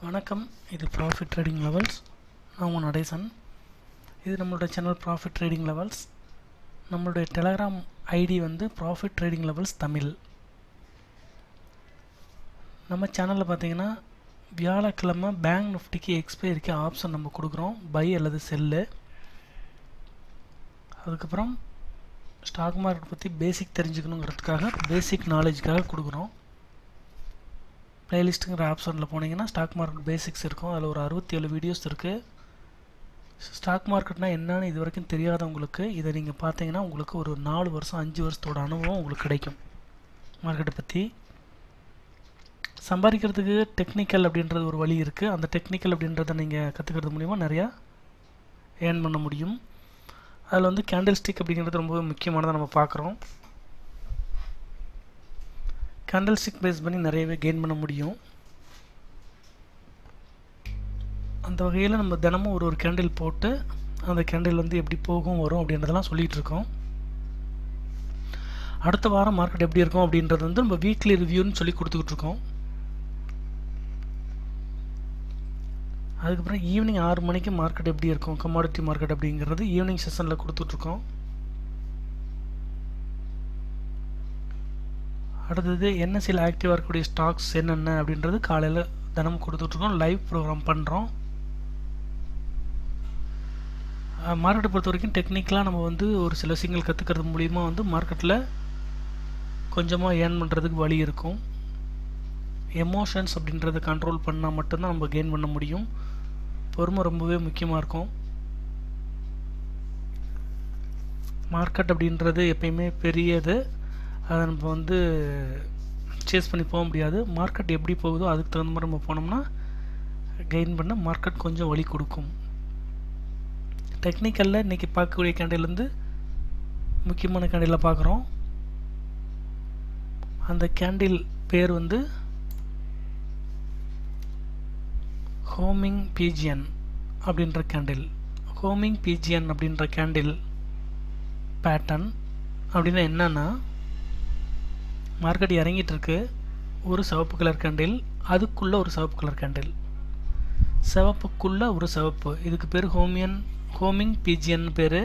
வணக்கம் இது profit trading levels நான் உங்கள் நடேசன் இது நம்மளோட சேனல் ப்ராஃபிட் ட்ரேடிங் லெவல்ஸ் நம்மளுடைய டெலகிராம் ஐடி வந்து ப்ராஃபிட் ட்ரேடிங் லெவல்ஸ் தமிழ் நம்ம சேனலில் பார்த்தீங்கன்னா வியாழக்கிழமை பேங்க் நிஃப்டிக்கு எக்ஸ்பைரிக்கு ஆப்ஷன் நம்ம கொடுக்குறோம் பை அல்லது செல்லு அதுக்கப்புறம் ஸ்டாக் மார்க்கெட் பற்றி பேசிக் தெரிஞ்சுக்கணுங்கிறதுக்காக பேசிக் நாலேஜுக்காக கொடுக்குறோம் ப்ளேலிஸ்ட்டுங்கிற ஆப்ஷனில் போனீங்கன்னா ஸ்டாக் மார்க்கெட் பேசிக்ஸ் இருக்கும் அதில் ஒரு அறுபத்தி ஏழு வீடியோஸ் இருக்குது ஸ்டாக் மார்க்கெட்னால் என்னன்னு இது வரைக்கும் தெரியாதவங்களுக்கு இதை நீங்கள் பார்த்தீங்கன்னா உங்களுக்கு ஒரு நாலு வருஷம் அஞ்சு வருஷத்தோட அனுபவம் உங்களுக்கு கிடைக்கும் மார்க்கெட்டை பற்றி சம்பாதிக்கிறதுக்கு டெக்னிக்கல் அப்படின்றது ஒரு வழி இருக்குது அந்த டெக்னிக்கல் அப்படின்றத நீங்கள் கற்றுக்கிறது மூலிமா நிறையா ஏர்ன் பண்ண முடியும் அதில் வந்து கேண்டில் ஸ்டிக் அப்படிங்கிறது ரொம்ப முக்கியமானதை நம்ம பார்க்குறோம் கேண்டில் ஸ்டிக் பேஸ் பண்ணி நிறையவே கெயின் பண்ண முடியும் அந்த வகையில் நம்ம தினமும் ஒரு ஒரு கேண்டில் போட்டு அந்த கேண்டில் வந்து எப்படி போகும் வரும் அப்படின்றதெல்லாம் சொல்லிகிட்டு இருக்கோம் அடுத்த வாரம் மார்க்கெட் எப்படி இருக்கும் அப்படின்றது வந்து நம்ம வீக்லி ரிவ்யூன்னு சொல்லி கொடுத்துக்கிட்டு இருக்கோம் அதுக்கப்புறம் ஈவினிங் ஆறு மணிக்கு மார்க்கெட் எப்படி இருக்கும் கமாடிட்டி மார்க்கெட் அப்படிங்கிறது ஈவினிங் செஷனில் கொடுத்துட்ருக்கோம் அடுத்தது என்எஸ்சியில் ஆக்டிவாக இருக்கக்கூடிய ஸ்டாக்ஸ் என்னென்ன அப்படின்றது காலையில் தினமும் கொடுத்துட்ருக்கோம் லைவ் ப்ரோக்ராம் பண்ணுறோம் மார்க்கெட்டை பொறுத்த வரைக்கும் டெக்னிக்கலாக நம்ம வந்து ஒரு சில விஷயங்கள் கற்றுக்கிறது மூலிமா வந்து மார்க்கெட்டில் கொஞ்சமாக ஏர்ன் பண்ணுறதுக்கு வழி இருக்கும் எமோஷன்ஸ் அப்படின்றத கண்ட்ரோல் பண்ணால் மட்டும்தான் நம்ம கெயின் பண்ண முடியும் பொறுமை ரொம்பவே முக்கியமாக இருக்கும் மார்க்கெட் அப்படின்றது எப்பயுமே பெரியது அதை நம்ம வந்து சேஸ் பண்ணி போக முடியாது மார்க்கெட் எப்படி போகுதோ அதுக்கு தகுந்த மாதிரி நம்ம போனோம்னா கெயின் பண்ண மார்க்கெட் கொஞ்சம் வழி கொடுக்கும் டெக்னிக்கலில் இன்றைக்கி பார்க்கக்கூடிய கேண்டில்லேருந்து முக்கியமான கேண்டிலில் பார்க்குறோம் அந்த கேண்டில் பேர் வந்து ஹோமிங் பிஜியன் அப்படின்ற கேண்டில் ஹோமிங் பிஜியன் அப்படின்ற கேண்டில் பேட்டர்ன் அப்படின்னா என்னன்னா மார்க்கெட் இறங்கிட்டு இருக்கு ஒரு சிவப்பு கலர் கேண்டில் அதுக்குள்ளே ஒரு சிவப்பு கலர் கேண்டில் சிவப்புக்குள்ளே ஒரு சிவப்பு இதுக்கு பேர் ஹோமியன் ஹோமிங் பிஜியன் பேர்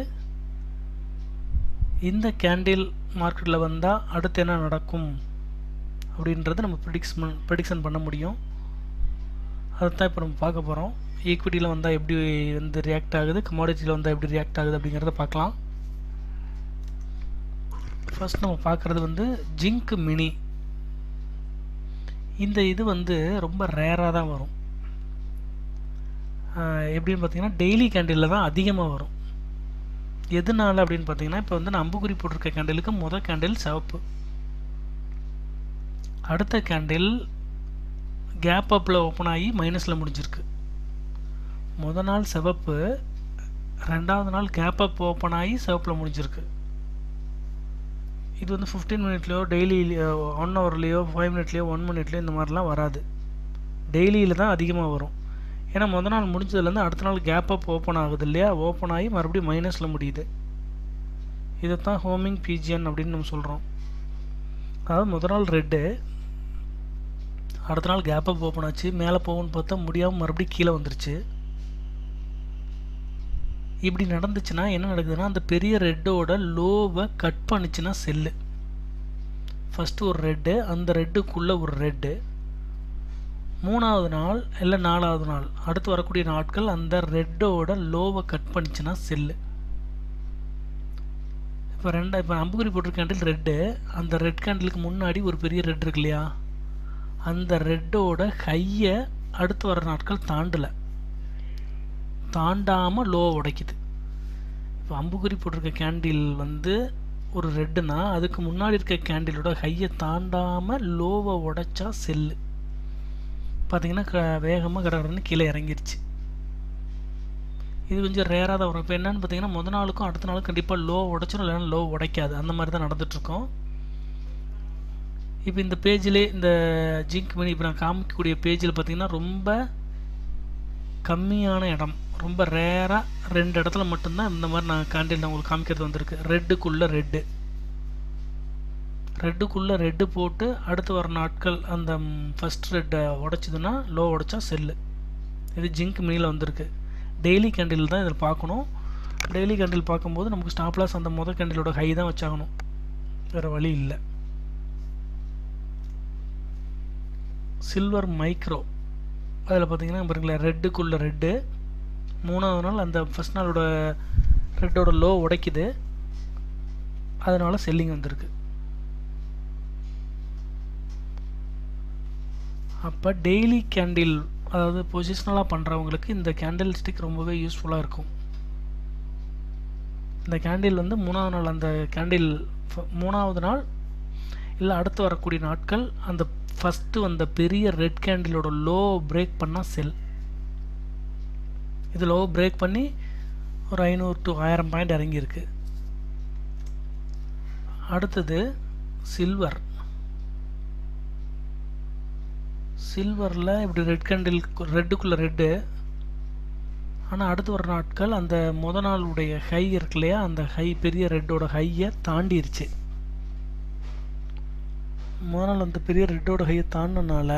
இந்த கேண்டில் மார்க்கெட்டில் வந்தால் அடுத்து என்ன நடக்கும் அப்படின்றத நம்ம ப்ரிடிக்ஷன் ப்ரிடிக்ஷன் பண்ண முடியும் அதைத்தான் இப்போ நம்ம பார்க்க போகிறோம் ஈக்விட்டியில் வந்தால் எப்படி வந்து ரியாக்ட் ஆகுது கமாடிட்டியில் வந்தால் எப்படி ரியாக்ட் ஆகுது அப்படிங்கிறத பார்க்கலாம் ஃபஸ்ட் நம்ம பார்க்குறது வந்து ஜிங்க் மினி இந்த இது வந்து ரொம்ப ரேராக தான் வரும் எப்படின்னு பார்த்தீங்கன்னா டெய்லி கேண்டிலில் தான் அதிகமாக வரும் எதனால அப்படின்னு பார்த்தீங்கன்னா இப்போ வந்து நான் அம்புக்குறி போட்டிருக்க கேண்டிலுக்கு முதல் கேண்டில் சிவப்பு அடுத்த கேண்டில் கேப் அப்பில் ஓப்பன் ஆகி மைனஸில் முடிஞ்சிருக்கு முத நாள் சிவப்பு ரெண்டாவது நாள் கேப் அப் ஓப்பன் ஆகி சிவப்பில் முடிஞ்சிருக்கு இது வந்து ஃபிஃப்டீன் மினிட்லேயோ டெய்லி ஒன் ஹவர்லேயோ ஃபைவ் மினிட்லேயோ ஒன் மினிட்லேயோ இந்த மாதிரிலாம் வராது டெய்லியில் தான் அதிகமாக வரும் ஏன்னா முத நாள் முடிஞ்சதுலேருந்து அடுத்த நாள் கேப் அப் ஓப்பன் ஆகுது இல்லையா ஓப்பன் ஆகி மறுபடியும் மைனஸில் முடியுது இதைத்தான் ஹோமிங் பிஜிஎன் அப்படின்னு நம்ம சொல்கிறோம் அதாவது முத நாள் ரெட்டு அடுத்த நாள் கேப் அப் ஓப்பன் ஆச்சு மேலே போகும்னு பார்த்தா முடியாமல் மறுபடியும் கீழே வந்துருச்சு இப்படி நடந்துச்சுன்னா என்ன நடக்குதுன்னா அந்த பெரிய ரெட்டோட லோவை கட் பண்ணிச்சுன்னா செல்லு ஃபஸ்ட்டு ஒரு ரெட்டு அந்த ரெட்டுக்குள்ளே ஒரு ரெட்டு மூணாவது நாள் இல்லை நாலாவது நாள் அடுத்து வரக்கூடிய நாட்கள் அந்த ரெட்டோட லோவை கட் பண்ணிச்சுன்னா செல்லு இப்போ ரெண்டா இப்போ அம்புக்குறி போட்டிருக்க கேண்டில் ரெட்டு அந்த ரெட் கேண்டிலுக்கு முன்னாடி ஒரு பெரிய ரெட் இருக்கு இல்லையா அந்த ரெட்டோட ஹையை அடுத்து வர நாட்கள் தாண்டலை தாண்டாமல் லோ உடைக்குது இப்போ அம்புக்குறி போட்டிருக்க கேண்டில் வந்து ஒரு ரெட்டுனா அதுக்கு முன்னாடி இருக்க கேண்டிலோட ஹையை தாண்டாமல் லோவை உடைச்சா செல்லு பார்த்தீங்கன்னா க வேகமாக கடகடன்னு கீழே இறங்கிருச்சு இது கொஞ்சம் ரேராக தான் வரும் இப்போ என்னன்னு பார்த்தீங்கன்னா முத நாளுக்கும் அடுத்த நாளுக்கும் கண்டிப்பாக லோ உடைச்சிடும் இல்லைன்னா லோ உடைக்காது அந்த மாதிரி தான் நடந்துகிட்ருக்கோம் இப்போ இந்த பேஜிலே இந்த ஜிங்க் மணி இப்போ நான் காமிக்கக்கூடிய பேஜில் பார்த்தீங்கன்னா ரொம்ப கம்மியான இடம் ரொம்ப ரேராக ரெண்டு இடத்துல மட்டும்தான் இந்த மாதிரி நான் கேண்டில் நான் உங்களுக்கு காமிக்கிறது வந்திருக்கு ரெட்டுக்குள்ளே ரெட்டு ரெட்டுக்குள்ளே ரெட்டு போட்டு அடுத்து வர நாட்கள் அந்த ஃபஸ்ட் ரெட்டை உடச்சிதுன்னா லோ உடச்சா செல்லு இது ஜிங்க் மினியில் வந்திருக்கு டெய்லி கேண்டில் தான் இதில் பார்க்கணும் டெய்லி கேண்டில் பார்க்கும்போது நமக்கு ஸ்டாப் லாஸ் அந்த மொதல் கேண்டிலோட ஹை தான் வச்சாகணும் வேறு வழி இல்லை சில்வர் மைக்ரோ அதில் பார்த்தீங்கன்னா பாருங்களேன் ரெட்டுக்குள்ளே ரெட்டு மூணாவது நாள் அந்த ஃபஸ்ட் நாளோட ரெட்டோட லோ உடைக்குது அதனால் செல்லிங் வந்திருக்கு அப்போ டெய்லி கேண்டில் அதாவது பொசிஷனலாக பண்ணுறவங்களுக்கு இந்த கேண்டில் ஸ்டிக் ரொம்பவே யூஸ்ஃபுல்லாக இருக்கும் இந்த கேண்டில் வந்து மூணாவது நாள் அந்த கேண்டில் மூணாவது நாள் இல்லை அடுத்து வரக்கூடிய நாட்கள் அந்த ஃபஸ்ட்டு வந்த பெரிய ரெட் கேண்டிலோட லோ பிரேக் பண்ணால் செல் இது லோ பிரேக் பண்ணி ஒரு ஐநூறு டு ஆயிரம் பாயிண்ட் இறங்கியிருக்கு அடுத்தது சில்வர் சில்வரில் இப்படி ரெட் கேண்டில் ரெட்டுக்குள்ளே ரெட்டு ஆனால் அடுத்து வர நாட்கள் அந்த முத நாளுடைய ஹை இருக்கு இல்லையா அந்த ஹை பெரிய ரெட்டோட ஹையை தாண்டிருச்சு முத நாள் அந்த பெரிய ரெட்டோட ஹையை தாண்டினால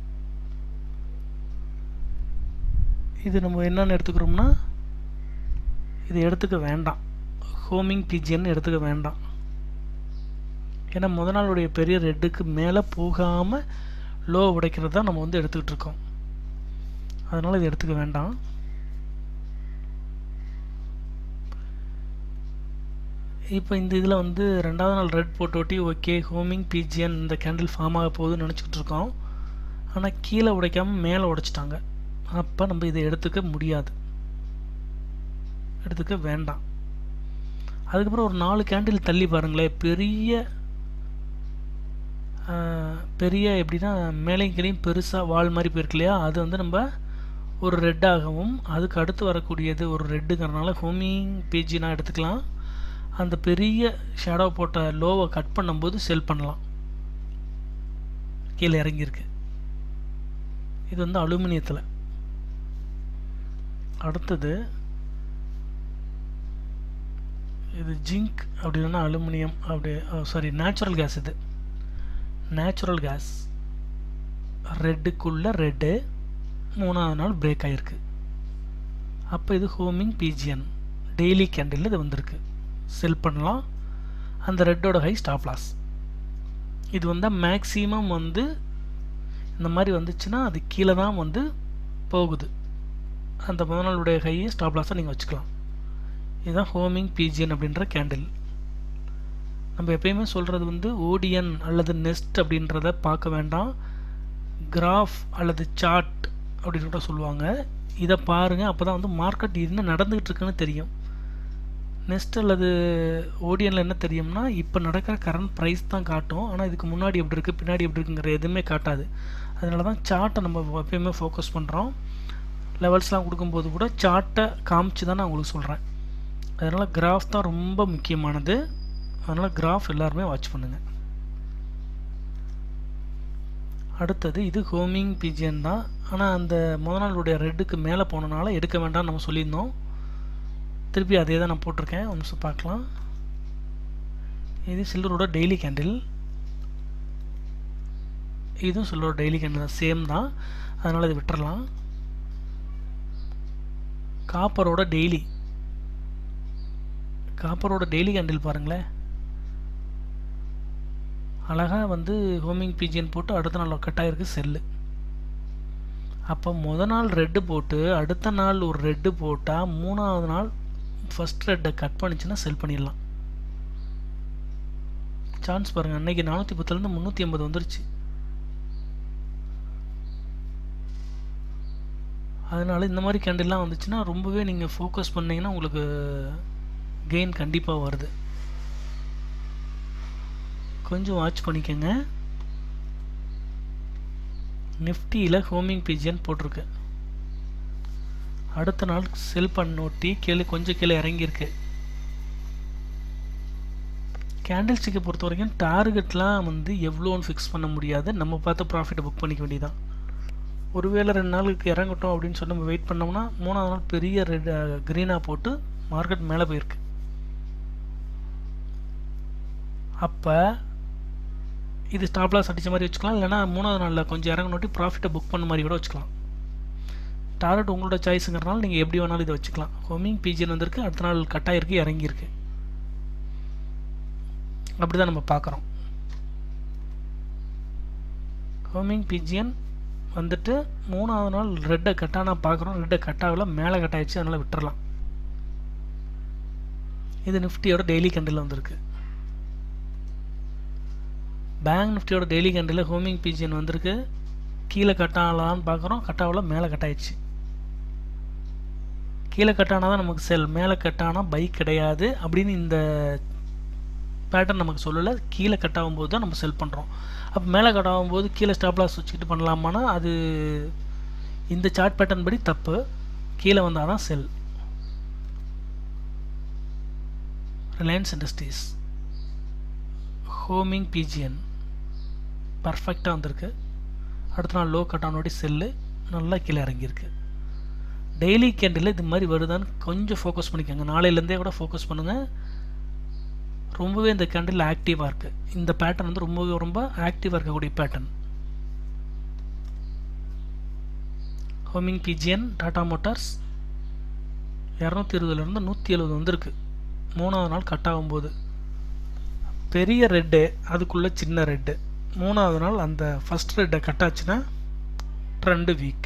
இது நம்ம என்னென்னு எடுத்துக்கிறோம்னா இது எடுத்துக்க வேண்டாம் ஹோமிங் பிஜின்னு எடுத்துக்க வேண்டாம் ஏன்னா முத நாளுடைய பெரிய ரெட்டுக்கு மேலே போகாமல் லோ உடைக்கிறது தான் நம்ம வந்து எடுத்துக்கிட்டு இருக்கோம் அதனால் இது எடுத்துக்க வேண்டாம் இப்போ இந்த இதில் வந்து ரெண்டாவது நாள் ரெட் போட்டு ஒட்டி ஓகே ஹோமிங் பிஜிஎன் இந்த கேண்டில் ஃபார்ம் ஆக போகுதுன்னு நினச்சிக்கிட்டு இருக்கோம் ஆனால் கீழே உடைக்காமல் மேலே உடைச்சிட்டாங்க அப்போ நம்ம இதை எடுத்துக்க முடியாது எடுத்துக்க வேண்டாம் அதுக்கப்புறம் ஒரு நாலு கேண்டில் தள்ளி பாருங்களேன் பெரிய பெரிய எப்படின்னா மேலையும் கீழையும் பெருசாக வால் மாதிரி போயிருக்கு இல்லையா அது வந்து நம்ம ஒரு ரெட்டாகவும் அதுக்கு அடுத்து வரக்கூடியது ஒரு ரெட்டுங்கிறனால ஹோமிங் பேஜினா எடுத்துக்கலாம் அந்த பெரிய ஷேடோ போட்ட லோவை கட் பண்ணும்போது செல் பண்ணலாம் கீழே இறங்கியிருக்கு இது வந்து அலுமினியத்தில் அடுத்தது இது ஜிங்க் அப்படின்னா அலுமினியம் அப்படி சாரி நேச்சுரல் கேஸ் இது நேச்சுரல் கேஸ் ரெட்டுக்குள்ளே ரெட்டு மூணாவது நாள் பிரேக் ஆகிருக்கு அப்போ இது ஹோமிங் பிஜிஎன் டெய்லி கேண்டில் இது வந்திருக்கு செல் பண்ணலாம் அந்த ரெட்டோட ஹை ஸ்டாப் லாஸ் இது வந்தால் மேக்ஸிமம் வந்து இந்த மாதிரி வந்துச்சுன்னா அது கீழே தான் வந்து போகுது அந்த முதல் நாளுடைய ஹையை ஸ்டாப் லாஸை நீங்கள் வச்சுக்கலாம் இதுதான் ஹோமிங் பிஜிஎன் அப்படின்ற கேண்டில் நம்ம எப்பயுமே சொல்கிறது வந்து ஓடிஎன் அல்லது நெஸ்ட் அப்படின்றத பார்க்க வேண்டாம் கிராஃப் அல்லது சார்ட் அப்படின்னு கூட சொல்லுவாங்க இதை பாருங்கள் அப்போ தான் வந்து மார்க்கெட் என்ன நடந்துக்கிட்டு இருக்குன்னு தெரியும் நெக்ஸ்ட் அல்லது ஓடிஎனில் என்ன தெரியும்னா இப்போ நடக்கிற கரண்ட் ப்ரைஸ் தான் காட்டும் ஆனால் இதுக்கு முன்னாடி எப்படி இருக்குது பின்னாடி எப்படி இருக்குங்கிற எதுவுமே காட்டாது அதனால தான் சார்ட்டை நம்ம எப்பயுமே ஃபோக்கஸ் பண்ணுறோம் லெவல்ஸ்லாம் கொடுக்கும்போது கூட சார்ட்டை காமிச்சு தான் நான் உங்களுக்கு சொல்கிறேன் அதனால் கிராஃப் தான் ரொம்ப முக்கியமானது அதனால் கிராஃப் எல்லாருமே வாட்ச் பண்ணுங்கள் அடுத்தது இது ஹோமிங் பிஜிஎன் தான் ஆனால் அந்த முத நாளுடைய ரெட்டுக்கு மேலே போனனால எடுக்க வேண்டாம்னு நம்ம சொல்லியிருந்தோம் திருப்பி அதே தான் நான் போட்டிருக்கேன் ஒரு நிமிஷம் பார்க்கலாம் இது சில்வரோட டெய்லி கேண்டில் இதுவும் சில்வரோட டெய்லி கேண்டில் தான் சேம் தான் அதனால் இதை விட்டுறலாம் காப்பரோட டெய்லி காப்பரோட டெய்லி கேண்டில் பாருங்களேன் அழகாக வந்து ஹோமிங் பிஜிஎன் போட்டு அடுத்த நாள் கட் ஆகிருக்கு செல்லு அப்போ முத நாள் ரெட்டு போட்டு அடுத்த நாள் ஒரு ரெட்டு போட்டால் மூணாவது நாள் ஃபஸ்ட் ரெட்டை கட் பண்ணிச்சுன்னா செல் பண்ணிடலாம் சான்ஸ் பாருங்கள் அன்றைக்கி நானூற்றி பத்துலேருந்து முந்நூற்றி ஐம்பது வந்துருச்சு அதனால் இந்த மாதிரி கேண்டில்லாம் வந்துச்சுன்னா ரொம்பவே நீங்கள் ஃபோக்கஸ் பண்ணிங்கன்னா உங்களுக்கு கெயின் கண்டிப்பாக வருது கொஞ்சம் வாட்ச் பண்ணிக்கோங்க நிஃப்டியில் ஹோமிங் பிஜியன் போட்டிருக்கு அடுத்த நாள் செல் பண்ணோட்டி கீழே கொஞ்சம் கீழே இறங்கியிருக்கு கேண்டில் ஸ்டிக்கை பொறுத்த வரைக்கும் டார்கெட்லாம் வந்து எவ்வளோன்னு ஃபிக்ஸ் பண்ண முடியாது நம்ம பார்த்து ப்ராஃபிட்டை புக் பண்ணிக்க வேண்டியதான் ஒருவேளை ரெண்டு நாளுக்கு இறங்கட்டும் அப்படின்னு சொல்லி நம்ம வெயிட் பண்ணோம்னா மூணாவது நாள் பெரிய ரெட் க்ரீனாக போட்டு மார்க்கெட் மேலே போயிருக்கு அப்போ இது ஸ்டாப் லாஸ் அடித்த மாதிரி வச்சுக்கலாம் இல்லைனா மூணாவது நாளில் கொஞ்சம் இறங்கினோட்டி ப்ராஃபிட்டை புக் பண்ண மாதிரி கூட வச்சுக்கலாம் டார்கெட் உங்களோட சாய்ஸுங்கிறனால நீங்கள் எப்படி வேணாலும் இதை வச்சுக்கலாம் ஹோமிங் பிஜிஎன் வந்திருக்கு அடுத்த நாள் கட்டாயிருக்கு இறங்கியிருக்கு அப்படி தான் நம்ம பார்க்குறோம் ஹோமிங் பிஜிஎன் வந்துட்டு மூணாவது நாள் ரெட்டை கட்டானா பார்க்குறோம் ரெட்டை கட்டாகல மேலே கட்டாயிடுச்சு அதனால் விட்டுறலாம் இது நிஃப்டியோட டெய்லி கேண்டில் வந்திருக்கு பேங்க் நிஃப்டியோட டெய்லி கேண்டில் ஹோமிங் பிஜிஎன் வந்திருக்கு கீழே கட்டாகலான்னு பார்க்குறோம் கட்டாவில் மேலே கட்டாயிடுச்சு கீழே கட்டானா தான் நமக்கு செல் மேலே கட்டானா பைக் கிடையாது அப்படின்னு இந்த பேட்டர்ன் நமக்கு சொல்லலை கீழே கட் ஆகும்போது தான் நம்ம செல் பண்ணுறோம் அப்போ மேலே கட் ஆகும்போது கீழே ஸ்டாப் லாஸ் வச்சுக்கிட்டு பண்ணலாமான்னா அது இந்த சார்ட் பேட்டர்ன் படி தப்பு கீழே வந்தால் தான் sell Reliance Industries homing pigeon பர்ஃபெக்டாக வந்திருக்கு அடுத்த நாள் லோ கட் ஆனோடி செல்லு நல்லா கீழே இறங்கியிருக்கு டெய்லி கேண்டில் இது மாதிரி வருதான்னு கொஞ்சம் ஃபோக்கஸ் பண்ணிக்கோங்க நாளையிலேருந்தே கூட ஃபோக்கஸ் பண்ணுங்கள் ரொம்பவே இந்த கேண்டில் ஆக்டிவாக இருக்குது இந்த பேட்டர்ன் வந்து ரொம்பவே ரொம்ப ஆக்டிவாக இருக்கக்கூடிய pattern homing pigeon Tata Motors இரநூத்தி இருபதுலேருந்து நூற்றி எழுபது வந்திருக்கு மூணாவது நாள் கட் ஆகும்போது பெரிய ரெட்டு அதுக்குள்ளே சின்ன ரெட்டு மூணாவது நாள் அந்த ஃபஸ்ட் ரெட்டை கட் ஆச்சுன்னா ட்ரெண்டு வீக்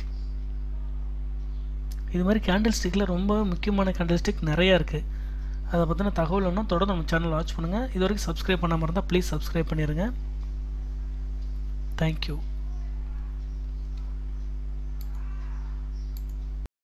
இது மாதிரி கேண்டில் ஸ்டிக்கில் ரொம்ப முக்கியமான கேண்டில் ஸ்டிக் நிறையா இருக்குது அதை பற்றின தகவல் ஒன்றும் தொடர்ந்து நம்ம சேனல் வாட்ச் பண்ணுங்கள் இது வரைக்கும் சப்ஸ்கிரைப் பண்ணாமல் இருந்தால் ப்ளீஸ் சப்ஸ்கிரைப் பண்ணிடுங்க தேங்க்யூ